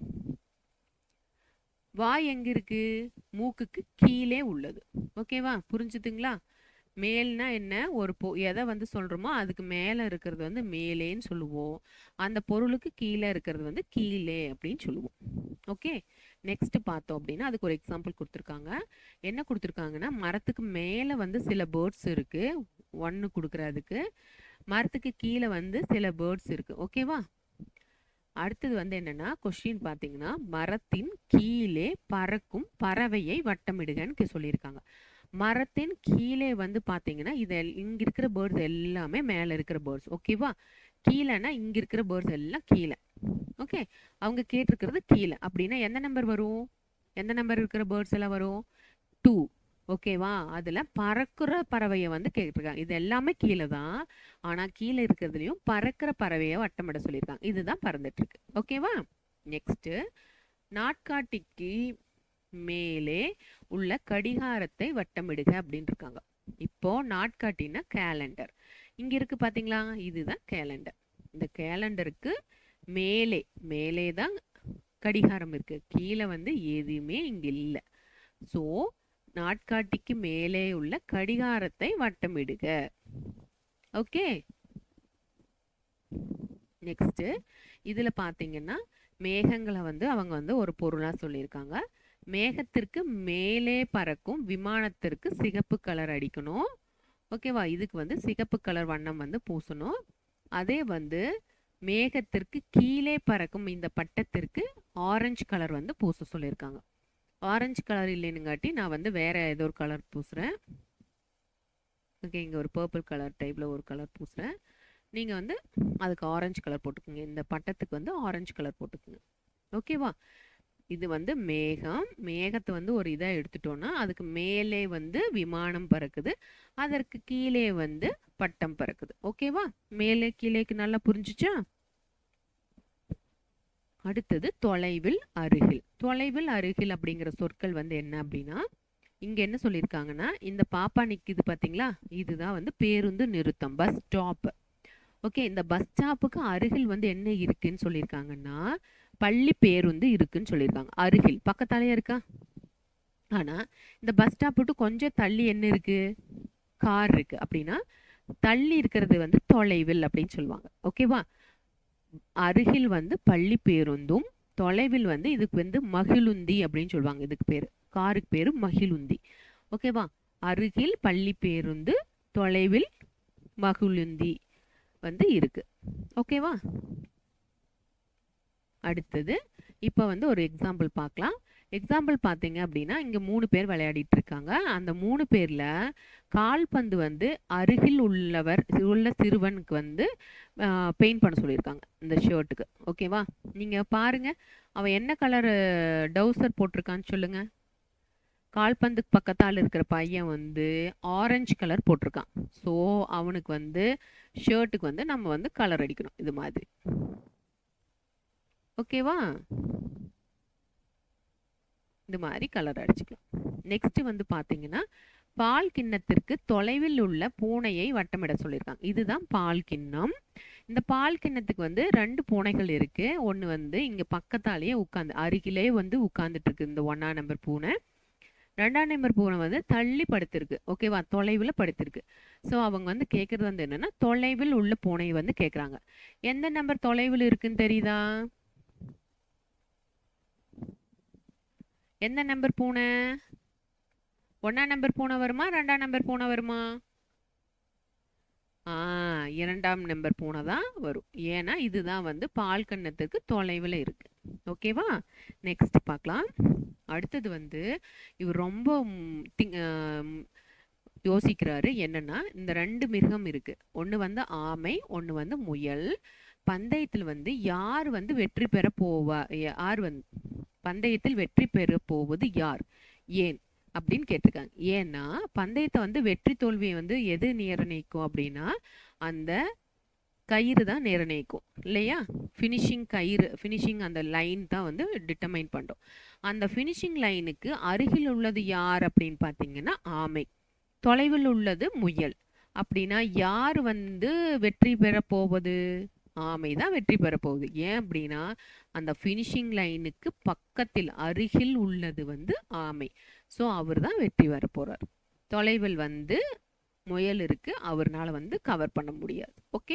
Speaker 1: வாய் எங்க இருக்கு மூக்குக்கு கீழே உள்ளது ஓகேவா புரிஞ்சுதுங்களா மேல்னா என்ன ஒரு பொ எதை வந்து சொல்கிறோமோ அதுக்கு மேலே இருக்கிறது வந்து மேலேன்னு சொல்லுவோம் அந்த பொருளுக்கு கீழே இருக்கிறது வந்து கீழே அப்படின்னு சொல்லுவோம் ஓகே நெக்ஸ்ட் பார்த்தோம் அப்படின்னா அதுக்கு ஒரு எக்ஸாம்பிள் கொடுத்துருக்காங்க என்ன கொடுத்துருக்காங்கன்னா மரத்துக்கு மேலே வந்து சில பேர்ட்ஸ் இருக்குது ஒன்று கொடுக்குறதுக்கு மரத்துக்கு கீழே வந்து சில பேர்ட்ஸ் இருக்குது ஓகேவா அடுத்தது வந்து என்னன்னா கொஸ்டின் பார்த்தீங்கன்னா மரத்தின் கீழே பறக்கும் பறவையை வட்டமிடுகன்னு சொல்லியிருக்காங்க மரத்தின் கீழே வந்து பார்த்தீங்கன்னா இது இங்கே இருக்கிற பேர்ட்ஸ் எல்லாமே மேலே இருக்கிற பேர்ட்ஸ் ஓகேவா கீழேனா இங்கே இருக்கிற பேர்ட்ஸ் எல்லாம் கீழே ஓகே அவங்க கேட்டிருக்கிறது கீழே அப்படின்னா எந்த நம்பர் வரும் எந்த நம்பர் இருக்கிற பேர்ட்ஸ் எல்லாம் வரும் டூ ஓகேவா அதில் பறக்கிற பறவையை வந்து கேட்டிருக்காங்க இது எல்லாமே கீழே தான் ஆனால் கீழே இருக்கிறதுலையும் பறக்கிற பறவையை வட்டமிட சொல்லியிருக்காங்க இதுதான் பறந்துட்டு இருக்கு ஓகேவா நெக்ஸ்ட்டு நாட்காட்டிக்கு மேலே உள்ள கடிகாரத்தை வட்டமிடுக அப்படின்னு இருக்காங்க இப்போ நாட்காட்டினா கேலண்டர் இங்க இருக்கு பாத்தீங்களா இதுதான் கேலண்டர் இந்த கேலண்டருக்கு மேலே மேலே தான் கடிகாரம் இருக்கு கீழே வந்து எதுவுமே இங்க இல்லை ஸோ நாட்காட்டிக்கு மேலே உள்ள கடிகாரத்தை வட்டமிடுக ஓகே நெக்ஸ்ட்டு இதில் பார்த்தீங்கன்னா மேகங்களை வந்து அவங்க வந்து ஒரு பொருளாக சொல்லியிருக்காங்க மேகத்திற்கு மேலே பறக்கும் விமானத்திற்கு சிகப்பு கலர் அடிக்கணும் ஓகேவா இதுக்கு வந்து சிகப்பு கலர் வண்ணம் வந்து பூசணும் அதே வந்து மேகத்திற்கு கீழே பறக்கும் இந்த பட்டத்திற்கு ஆரஞ்சு கலர் வந்து பூச சொல்லியிருக்காங்க ஆரஞ்சு கலர் இல்லைனுங்காட்டி நான் வந்து வேற ஏதோ ஒரு கலர் பூசுகிறேன் ஓகே இங்கே ஒரு பர்பிள் கலர் டைப்பில் ஒரு கலர் பூசுகிறேன் நீங்கள் வந்து அதுக்கு ஆரஞ்சு கலர் போட்டுக்கோங்க இந்த பட்டத்துக்கு வந்து ஆரஞ்சு கலர் போட்டுக்கோங்க ஓகேவா இது வந்து மேகம் மேகத்தை வந்து ஒரு இதாக எடுத்துட்டோன்னா அதுக்கு மேலே வந்து விமானம் பறக்குது அதற்கு கீழே வந்து பட்டம் பறக்குது ஓகேவா மேலே கீழேக்கு நல்லா புரிஞ்சுச்சா அடுத்தது தொலைவில் அருகில் தொலைவில் அருகில் அப்படிங்கிற சொற்கள் வந்து என்ன அப்படின்னா இங்க என்ன சொல்லியிருக்காங்கன்னா இந்த பாப்பா நிக்குது பாத்தீங்களா இதுதான் வந்து பேருந்து நிறுத்தம் பஸ் ஸ்டாப் ஓகே இந்த பஸ் ஸ்டாப்புக்கு அருகில் வந்து என்ன இருக்குன்னு சொல்லியிருக்காங்கன்னா பள்ளி பேருந்து இருக்குன்னு சொல்லியிருக்காங்க அருகில் பக்கத்தாலேயே இருக்கா ஆனா இந்த பஸ் ஸ்டாப் விட்டு கொஞ்சம் தள்ளி என்ன இருக்கு கார் இருக்கு அப்படின்னா தள்ளி இருக்கிறது வந்து தொலைவில் அப்படின்னு சொல்லுவாங்க ஓகேவா அருகில் வந்து பள்ளி பேருந்தும் தொலைவில் வந்து இதுக்கு வந்து மகிழுந்தி அப்படின்னு சொல்லுவாங்க இதுக்கு பேர் காருக்கு பேர் மகிழுந்தி ஓகேவா அருகில் பள்ளி பேருந்து தொலைவில் மகிழுந்தி வந்து இருக்கு ஓகேவா அடுத்தது இப்போ வந்து ஒரு எக்ஸாம்பிள் பார்க்கலாம் எக்ஸாம்பிள் பார்த்தீங்க அப்படின்னா இங்கே மூணு பேர் விளையாடிட்டு இருக்காங்க அந்த மூணு பேரில் கால்பந்து வந்து அருகில் உள்ளவர் உள்ள சிறுவனுக்கு வந்து பெயிண்ட் பண்ண சொல்லியிருக்காங்க இந்த ஷர்ட்டுக்கு ஓகேவா நீங்கள் பாருங்க அவன் என்ன கலர் டவுசர் போட்டிருக்கான்னு சொல்லுங்க கால்பந்துக்கு பக்கத்தால் இருக்கிற பையன் வந்து ஆரஞ்சு கலர் போட்டிருக்கான் ஸோ அவனுக்கு வந்து ஷர்ட்டுக்கு வந்து நம்ம வந்து கலர் அடிக்கணும் இது மாதிரி ஓகேவா இந்த மாதிரி கலர் அடிச்சுக்கலாம் நெக்ஸ்ட் வந்து பார்த்தீங்கன்னா பால் கிண்ணத்திற்கு தொலைவில் உள்ள பூனையை வட்டமிட சொல்லியிருக்காங்க இதுதான் பால் கிண்ணம் இந்த பால் கிண்ணத்துக்கு வந்து ரெண்டு பூனைகள் இருக்கு ஒன்று வந்து இங்கே பக்கத்தாலேயே உட்காந்து அருகிலே வந்து உட்காந்துட்டு இருக்கு இந்த ஒன்னாம் நம்பர் பூனை ரெண்டாம் நம்பர் பூனை வந்து தள்ளி படுத்திருக்கு ஓகேவா தொலைவில் படுத்திருக்கு ஸோ அவங்க வந்து கேட்குறது வந்து என்னன்னா தொலைவில் உள்ள பூனை வந்து கேட்குறாங்க எந்த நம்பர் தொலைவில் இருக்குன்னு தெரியுதா எந்த நம்பர் பூனை ஒன்றாம் நம்பர் பூனை வருமா ரெண்டாம் நம்பர் பூனை வருமா ஆ இரண்டாம் நம்பர் பூனை தான் வரும் ஏன்னா இதுதான் வந்து பால் கண்ணத்துக்கு தொலைவில் இருக்கு ஓகேவா நெக்ஸ்ட் பார்க்கலாம் அடுத்தது வந்து இவர் ரொம்ப ம், திங்- ஆம், யோசிக்கிறாரு என்னன்னா இந்த ரெண்டு மிருகம் இருக்கு ஒன்று வந்து ஆமை ஒன்று வந்து முயல் பந்தயத்தில் வந்து யார் வந்து வெற்றி பெற போவா யார் வந்து பந்தயத்தில் வெற்றி பெற போவது யார் ஏன் அப்படின்னு கேட்டிருக்காங்க ஏன்னா பந்தயத்தை வந்து வெற்றி தோல்வியை வந்து எது நிர்ணயிக்கும் அப்படின்னா அந்த கயிறு தான் நிர்ணயிக்கும் இல்லையா ஃபினிஷிங் கயிறு ஃபினிஷிங் அந்த லைன் தான் வந்து டிட்டர்மைன் பண்ணுறோம் அந்த ஃபினிஷிங் லைனுக்கு அருகில் உள்ளது யார் அப்படின்னு பார்த்தீங்கன்னா ஆமை தொலைவில் உள்ளது முயல் அப்படின்னா யார் வந்து வெற்றி பெற போவது ஆமை தான் வெற்றி பெற போகுது ஏன் அப்படின்னா அந்த ஃபினிஷிங் லைனுக்கு பக்கத்தில் அருகில் உள்ளது வந்து ஆமை ஸோ அவர் தான் வெற்றி பெற போறார் தொலைவில் வந்து முயல் இருக்கு அவர்னால வந்து கவர் பண்ண முடியாது ஓகே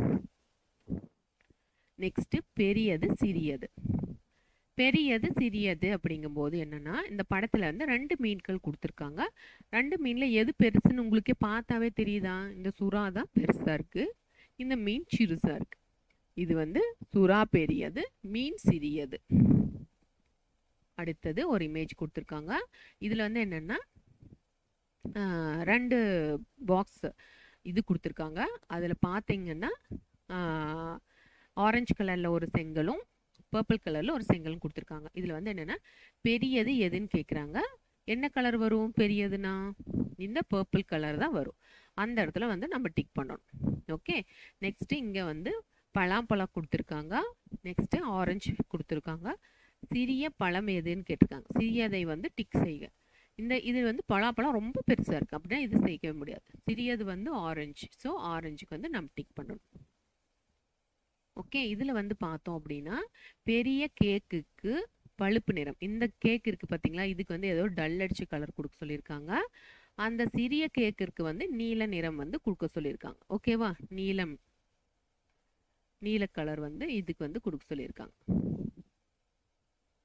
Speaker 1: நெக்ஸ்ட் பெரியது சிறியது பெரியது சிறியது அப்படிங்கும்போது என்னன்னா இந்த படத்துல வந்து ரெண்டு மீன்கள் கொடுத்துருக்காங்க ரெண்டு மீன்ல எது பெருசுன்னு உங்களுக்கே பார்த்தாவே தெரியுதா இந்த சுறா தான் பெருசா இருக்கு இந்த மீன் சிறுசா இருக்கு இது வந்து சுறா பெரியது மீன் சிறியது அடுத்தது ஒரு இமேஜ் கொடுத்துருக்காங்க இதுல வந்து என்னன்னா ஆஹ், ரெண்டு பாக்ஸ் இது கொடுத்துருக்காங்க அதுல பார்த்தீங்கன்னா ஆரஞ்சு கலர்ல ஒரு செங்கலும் பர்பிள் கலர்ல ஒரு செங்கலும் கொடுத்துருக்காங்க இதுல வந்து என்னன்னா பெரியது எதுன்னு கேக்குறாங்க என்ன கலர் வரும் பெரியதுன்னா இந்த பர்பிள் கலர் தான் வரும் அந்த இடத்துல வந்து நம்ம டிக் பண்ணணும் ஓகே நெக்ஸ்ட் இங்க வந்து பலாப்பழம் கொடுத்துருக்காங்க நெக்ஸ்ட் ஆரஞ்சு கொடுத்துருக்காங்க சிறிய பழம் எதுன்னு கேட்டிருக்காங்க சிறியதை வந்து டிக் செய்க இந்த இது வந்து பலாப்பழம் ரொம்ப பெருசா இருக்கு அப்படின்னா இது செய்யவே முடியாது சிறியது வந்து ஆரஞ்சு ஸோ ஆரஞ்சுக்கு வந்து நம்ம டிக் பண்ணணும் ஓகே இதுல வந்து பார்த்தோம் அப்படின்னா பெரிய கேக்குக்கு பழுப்பு நிறம் இந்த கேக் இருக்கு பாத்தீங்களா இதுக்கு வந்து ஏதோ டல் அடிச்சு கலர் கொடுக்க சொல்லியிருக்காங்க அந்த சிறிய கேக்கிற்கு வந்து நீல நிறம் வந்து கொடுக்க சொல்லியிருக்காங்க ஓகேவா நீலம் நீல கலர் வந்து இதுக்கு வந்து கொடுக்க சொல்லியிருக்காங்க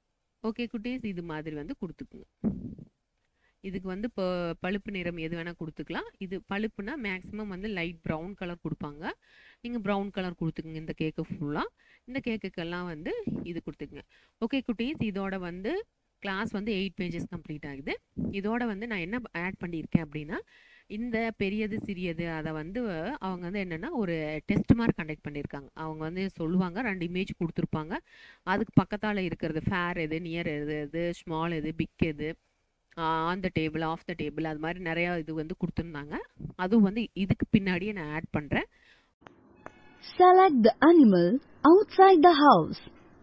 Speaker 1: ஓகே குட்டீஸ் இது மாதிரி வந்து கொடுத்துக்குங்க இதுக்கு வந்து இப்போ பழுப்பு நிறம் எது வேணால் கொடுத்துக்கலாம் இது பழுப்புனா மேக்ஸிமம் வந்து லைட் ப்ரௌன் கலர் கொடுப்பாங்க நீங்கள் ப்ரௌன் கலர் கொடுத்துக்குங்க இந்த கேக்கு ஃபுல்லாக இந்த கேக்குக்கெல்லாம் வந்து இது கொடுத்துக்குங்க ஓகே குட்டீஸ் இதோட வந்து கிளாஸ் வந்து எயிட் பேஜஸ் கம்ப்ளீட் ஆகுது இதோட வந்து நான் என்ன ஆட் பண்ணியிருக்கேன் அப்படின்னா இந்த பெரியது சிறியது அதை வந்து அவங்க வந்து என்னென்னா ஒரு டெஸ்ட் மார்க் கண்டக்ட் பண்ணியிருக்காங்க அவங்க வந்து சொல்லுவாங்க ரெண்டு இமேஜ் கொடுத்துருப்பாங்க அதுக்கு பக்கத்தால் இருக்கிறது ஃபேர் எது நியர் எது எது ஸ்மால் எது பிக் எது on the table off the table அது மாதிரி நிறையா இது வந்து கொடுத்துருந்தாங்க அதுவும் வந்து இதுக்கு பின்னாடியே நான் ஆட் பண்ணுறேன்
Speaker 4: Select the animal outside the house.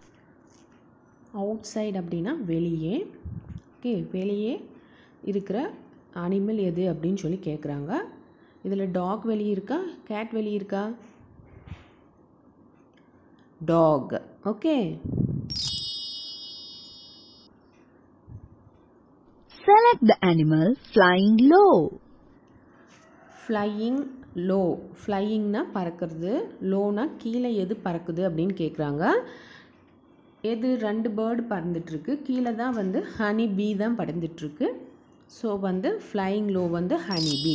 Speaker 5: Outside அப்படின்னா வெளியே ஓகே வெளியே இருக்கிற அனிமல் எது அப்படின்னு சொல்லி கேட்குறாங்க இதில் டாக் வெளியே இருக்கா கேட் வெளியே இருக்கா dog okay
Speaker 4: Select the animal flying low.
Speaker 5: Flying low ஃப்ளையிங்னா பறக்கிறது லோனா கீழே எது பறக்குது அப்படின்னு கேட்குறாங்க எது ரெண்டு பேர்டு பறந்துட்டுருக்கு கீழே தான் வந்து ஹனி பீ தான் பறந்துட்டுருக்கு ஸோ வந்து ஃப்ளையிங் லோ வந்து honey bee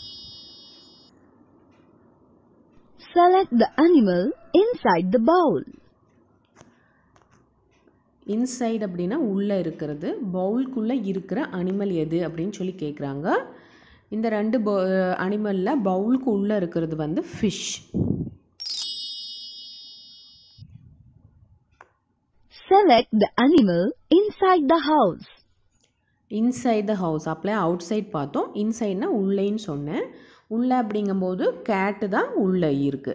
Speaker 4: Select the animal inside the bowl.
Speaker 5: Inside அப்படின்னா உள்ளே இருக்கிறது பவுல்குள்ளே இருக்கிற அனிமல் எது அப்படின்னு சொல்லி கேட்குறாங்க இந்த ரெண்டு அனிமலில் பவுலுக்கு உள்ளே இருக்கிறது வந்து fish
Speaker 4: Select the animal inside the house.
Speaker 5: Inside the house அப்பளே அவுட் சைட் பார்த்தோம் இன்சைட்னா உள்ளேன்னு சொன்னேன் உள்ளே அப்படிங்கும்போது கேட்டு தான் உள்ளே இருக்குது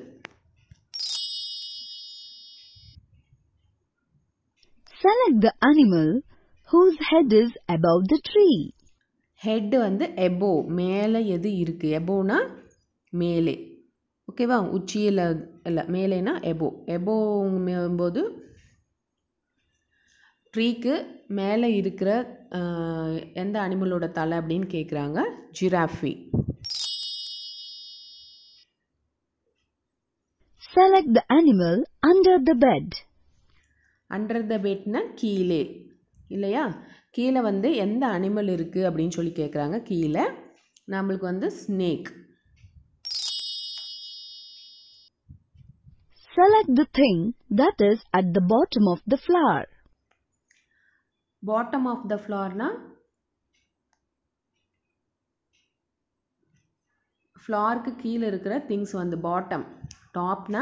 Speaker 4: Select the animal whose head is above the tree.
Speaker 5: Head வந்து எபோ மேலே எது இருக்குது எபோனா மேலே ஓகேவா உச்சியில் இல்லை மேலேனா எபோ எபோங்கும்போது ட்ரீக்கு மேலே இருக்கிற ஆஹ், எந்த அனிமலோட தலை அப்படின்னு கேட்குறாங்க giraffe
Speaker 4: Select the animal under the bed.
Speaker 5: Under the பெட்னா கீழே இல்லையா கீழே வந்து எந்த அனிமல் இருக்குது அப்படின்னு சொல்லி கேட்குறாங்க கீழே நம்மளுக்கு வந்து snake
Speaker 4: Select the thing that is at the bottom of the flower.
Speaker 5: Bottom of the ஃப்ளார்னா ஃப்ளாருக்கு கீழே இருக்கிற திங்ஸ் வந்து பாட்டம் டாப்னா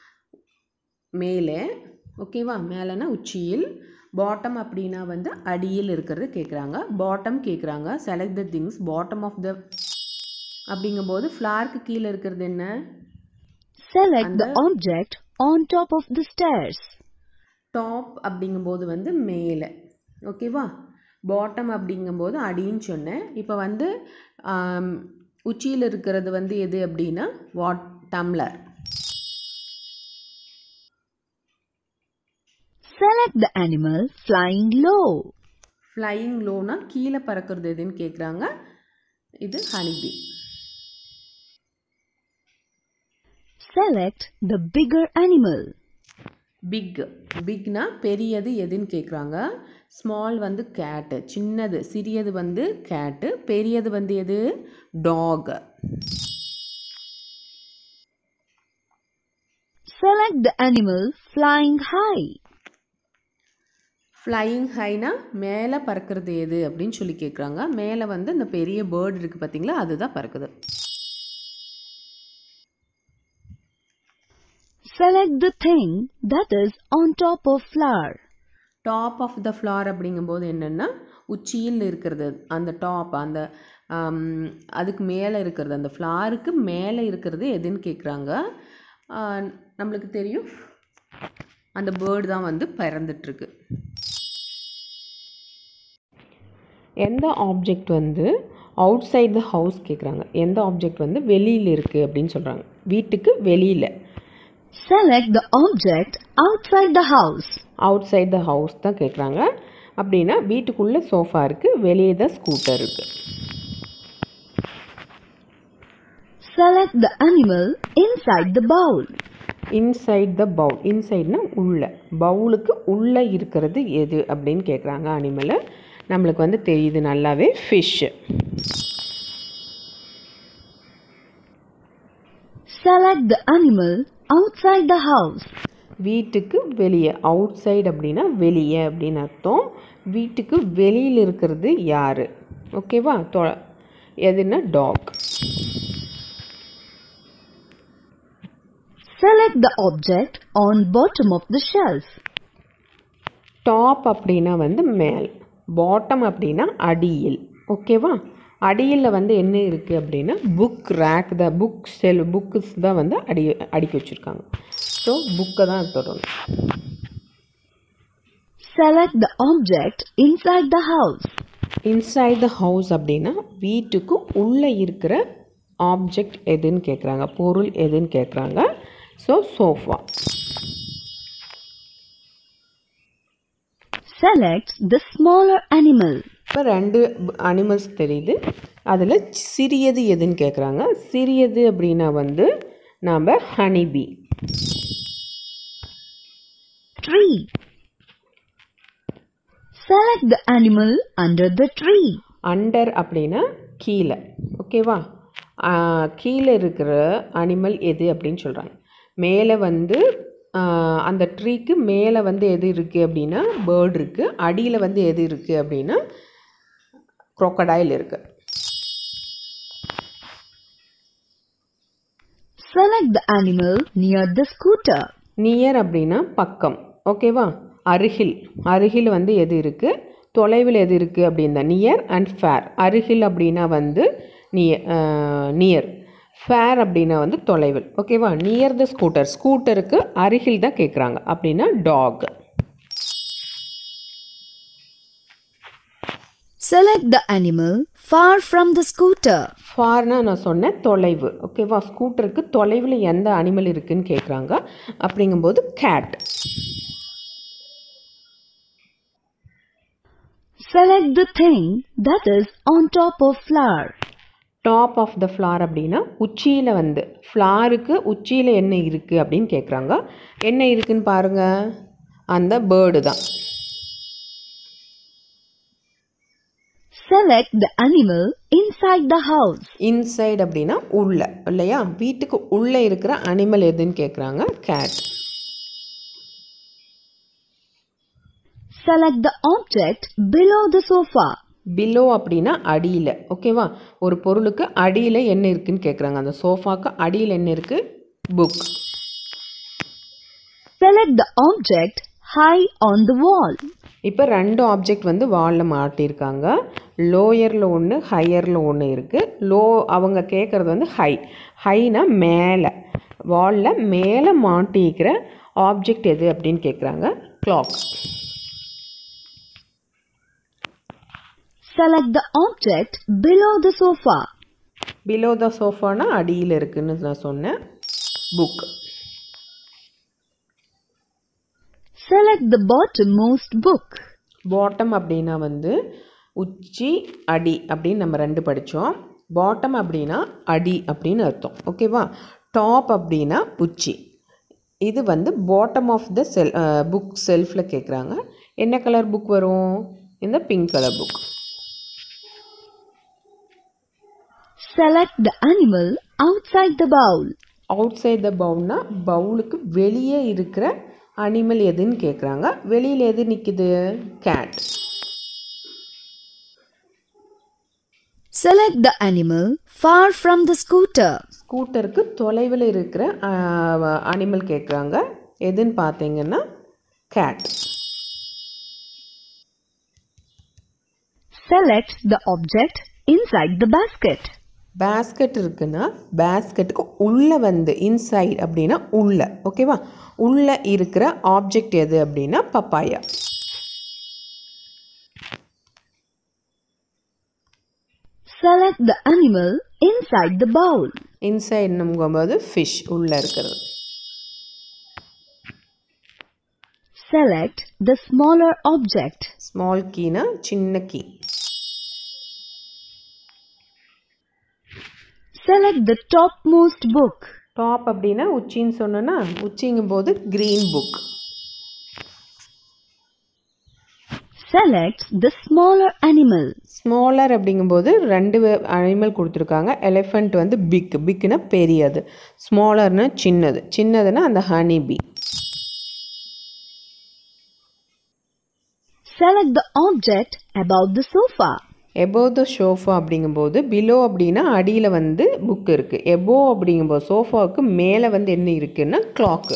Speaker 5: மேலே ஓகேவா மேலேனா உச்சியில் பாட்டம் அப்படின்னா வந்து அடியில் இருக்கிறது கேட்குறாங்க பாட்டம் கேட்குறாங்க select the things bottom of the அப்படிங்கும்போது ஃப்ளாருக்கு கீழே இருக்கிறது என்ன
Speaker 4: Select the
Speaker 5: And-
Speaker 4: object on top of the stairs.
Speaker 5: Top அப்படிங்கும்போது வந்து மேலே ஓகேவா பாட்டம் அப்படிங்கும்போது அடின்னு சொன்னேன் இப்போ வந்து ஆம், உச்சியில் இருக்கிறது வந்து எது அப்படின்னா what tumbler
Speaker 4: Select the animal flying low.
Speaker 5: Flying லோனா கீழே பறக்கிறது எதுன்னு கேட்குறாங்க இது honey bee
Speaker 4: Select the bigger animal.
Speaker 5: Big பிக்னா பெரியது எதுன்னு கேட்குறாங்க ஸ்மால் வந்து கேட்டு சின்னது சிறியது வந்து கேட்டு பெரியது வந்து எது dog
Speaker 4: Select the animal flying high.
Speaker 5: Flying ஹைனா மேலே பறக்கிறது எது அப்படின்னு சொல்லி கேட்குறாங்க மேலே வந்து இந்த பெரிய பேர்டு இருக்குது பார்த்தீங்களா அதுதான் பறக்குது
Speaker 4: Select the thing that is on top of flower.
Speaker 5: Top of the flower அப்படிங்கும்போது என்னென்னா உச்சியில் இருக்கிறது அந்த டாப் அந்த ஆம், அதுக்கு மேலே இருக்கிறது அந்த ஃப்ளாருக்கு மேலே இருக்கிறது எதுன்னு கேட்குறாங்க நம்மளுக்கு தெரியும் அந்த பேர்டு தான் வந்து பறந்துட்டுருக்கு எந்த ஆப்ஜெக்ட் வந்து அவுட் சைட் த ஹவுஸ் கேட்குறாங்க எந்த ஆப்ஜெக்ட் வந்து வெளியில் இருக்குது அப்படின்னு சொல்கிறாங்க வீட்டுக்கு வெளியில்
Speaker 4: Select the object outside the house.
Speaker 5: Outside the house தான் கேட்குறாங்க அப்படின்னா வீட்டுக்குள்ளே சோஃபா இருக்குது வெளியே தான் ஸ்கூட்டர் இருக்குது
Speaker 4: Select the animal inside the bowl.
Speaker 5: Inside the bowl இன்சைட்னா உள்ள பவுலுக்கு உள்ளே இருக்கிறது எது அப்படின்னு கேட்குறாங்க அனிமலை நம்மளுக்கு வந்து தெரியுது நல்லாவே fish
Speaker 4: Select the animal outside the house.
Speaker 5: வீட்டுக்கு வெளியே அவுட் சைடு அப்படின்னா வெளியே அப்படின்னு அர்த்தம் வீட்டுக்கு வெளியில் இருக்கிறது யார் ஓகேவா தொ எதுன்னா dog
Speaker 4: Select the object on bottom of the shelf.
Speaker 5: Top அப்படின்னா வந்து மேல் பாட்டம் அப்படின்னா அடியில் ஓகேவா அடியில் வந்து என்ன இருக்குது அப்படின்னா book rack the book shelf books தான் வந்து அடி அடுக்கி வச்சுருக்காங்க ஸோ புக்கை தான் தொடணும்
Speaker 4: Select the object inside the house.
Speaker 5: Inside the ஹவுஸ் அப்படின்னா வீட்டுக்கு உள்ளே இருக்கிற ஆப்ஜெக்ட் எதுன்னு கேட்குறாங்க பொருள் எதுன்னு கேட்குறாங்க so sofa
Speaker 4: Select the smaller animal.
Speaker 5: இப்போ ரெண்டு அனிமல்ஸ் தெரியுது அதில் சிறியது எதுன்னு கேட்குறாங்க சிறியது அப்படின்னா வந்து நாம் honey bee
Speaker 4: Tree. Select the animal under the tree.
Speaker 5: Under அப்படின்னா கீழே ஓகேவா ஆ, கீழே இருக்கிற அனிமல் எது அப்படின்னு சொல்கிறாங்க மேலே வந்து ஆ, அந்த ட்ரீக்கு மேலே வந்து எது இருக்குது அப்படின்னா பேர்ட் இருக்குது அடியில் வந்து எது இருக்குது அப்படின்னா crocodile இருக்குது
Speaker 4: Select the animal near the scooter.
Speaker 5: Near அப்படின்னா பக்கம் ஓகேவா அருகில் அருகில் வந்து எது இருக்குது தொலைவில் எது இருக்குது அப்படின்னா நியர் அண்ட் ஃபேர் அருகில் அப்படின்னா வந்து நியர் நியர் ஃபேர் அப்படின்னா வந்து தொலைவில் ஓகேவா நியர் த ஸ்கூட்டர் ஸ்கூட்டருக்கு அருகில் தான் கேட்குறாங்க அப்படின்னா dog
Speaker 4: Select the animal far from the scooter.
Speaker 5: ஃபார்னா நான் சொன்னேன் தொலைவு ஓகேவா ஸ்கூட்டருக்கு தொலைவில் எந்த அனிமல் இருக்குன்னு கேட்குறாங்க அப்படிங்கும்போது cat
Speaker 4: Select the thing that is on top of flower.
Speaker 5: Top of the flower அப்படின்னா உச்சியில் வந்து ஃப்ளாருக்கு உச்சியில் என்ன இருக்குது அப்படின்னு கேட்குறாங்க என்ன இருக்குன்னு பாருங்க அந்த பேர்டு தான்
Speaker 4: Select the animal inside the house.
Speaker 5: Inside அப்படின்னா உள்ள இல்லையா வீட்டுக்கு உள்ளே இருக்கிற அனிமல் எதுன்னு கேட்குறாங்க cat
Speaker 4: Select the object below the sofa.
Speaker 5: Below அப்படின்னா அடியில் ஓகேவா ஒரு பொருளுக்கு அடியில் என்ன இருக்குன்னு கேட்குறாங்க அந்த சோஃபாக்கு அடியில் என்ன இருக்குது book
Speaker 4: Select the object high on the wall.
Speaker 5: இப்போ ரெண்டு ஆப்ஜெக்ட் வந்து வாலில் மாட்டியிருக்காங்க லோயரில் ஒன்று ஹையரில் ஒன்று இருக்குது லோ அவங்க கேட்குறது வந்து ஹை ஹைனா மேலே வாலில் மேலே மாட்டிக்கிற ஆப்ஜெக்ட் எது அப்படின்னு கேட்குறாங்க clock
Speaker 4: Select the object below the sofa.
Speaker 5: Below the சோஃபானா அடியில் இருக்குன்னு நான் சொன்னேன் book
Speaker 4: Select the bottommost book.
Speaker 5: Bottom அப்படின்னா வந்து உச்சி அடி அப்படின்னு நம்ம ரெண்டு படித்தோம் பாட்டம் அப்படின்னா அடி அப்படின்னு அர்த்தம் ஓகேவா டாப் அப்படின்னா உச்சி இது வந்து bottom of the shelf book செல்ஃபில் கேட்குறாங்க என்ன கலர் புக் வரும் இந்த pink colour book
Speaker 4: Select the animal outside the bowl.
Speaker 5: Outside the பவுல்னா பவுலுக்கு வெளியே இருக்கிற அனிமல் எதுன்னு கேட்குறாங்க வெளியில் எது நிற்குது cat
Speaker 4: Select the animal far from the scooter.
Speaker 5: ஸ்கூட்டருக்கு தொலைவில் இருக்கிற அனிமல் கேட்குறாங்க எதுன்னு பார்த்தீங்கன்னா cat
Speaker 4: Select the object inside the basket.
Speaker 5: Basket இருக்குன்னா பேஸ்கெட்டுக்கு உள்ளே வந்து இன்சைட் அப்படின்னா உள்ள ஓகேவா உள்ளே இருக்கிற ஆப்ஜெக்ட் எது அப்படின்னா papaya
Speaker 4: Select the animal inside the bowl.
Speaker 5: இன்சைட்னுங்கும்போது ஃபிஷ் உள்ளே இருக்கிறது
Speaker 4: Select the smaller object.
Speaker 5: Small கீனா சின்ன key
Speaker 4: Select the topmost book.
Speaker 5: Top அப்படின்னா உச்சின்னு சொன்னோன்னா உச்சிங்கும் போது green book
Speaker 4: Select the smaller animal.
Speaker 5: Smaller அப்படிங்கும்போது ரெண்டு அனிமல் கொடுத்துருக்காங்க எலிஃபண்ட் வந்து பிக் பிக்னா பெரியது ஸ்மாலர்னா சின்னது சின்னதுன்னா அந்த honey bee
Speaker 4: Select the object above the sofa.
Speaker 5: Above the sofa அப்படிங்கும்போது பிலோ அப்படின்னா அடியில் வந்து புக் இருக்குது எபோ அப்படிங்கும்போது சோஃபாவுக்கு மேலே வந்து என்ன இருக்குன்னா clock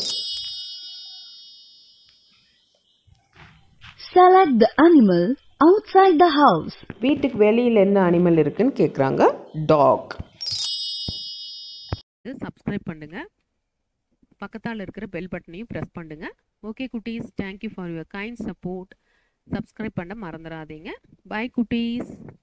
Speaker 4: Select the animal outside the house.
Speaker 5: வீட்டுக்கு வெளியில் என்ன அனிமல் இருக்குன்னு கேட்குறாங்க டாக்
Speaker 1: சப்ஸ்கிரைப் பண்ணுங்க பக்கத்தால் இருக்கிற பெல் பட்டனையும் ப்ரெஸ் பண்ணுங்க ஓகே குட்டீஸ் thank you for your kind support subscribe பண்ண மறந்துடாதீங்க பை குட்டீஸ்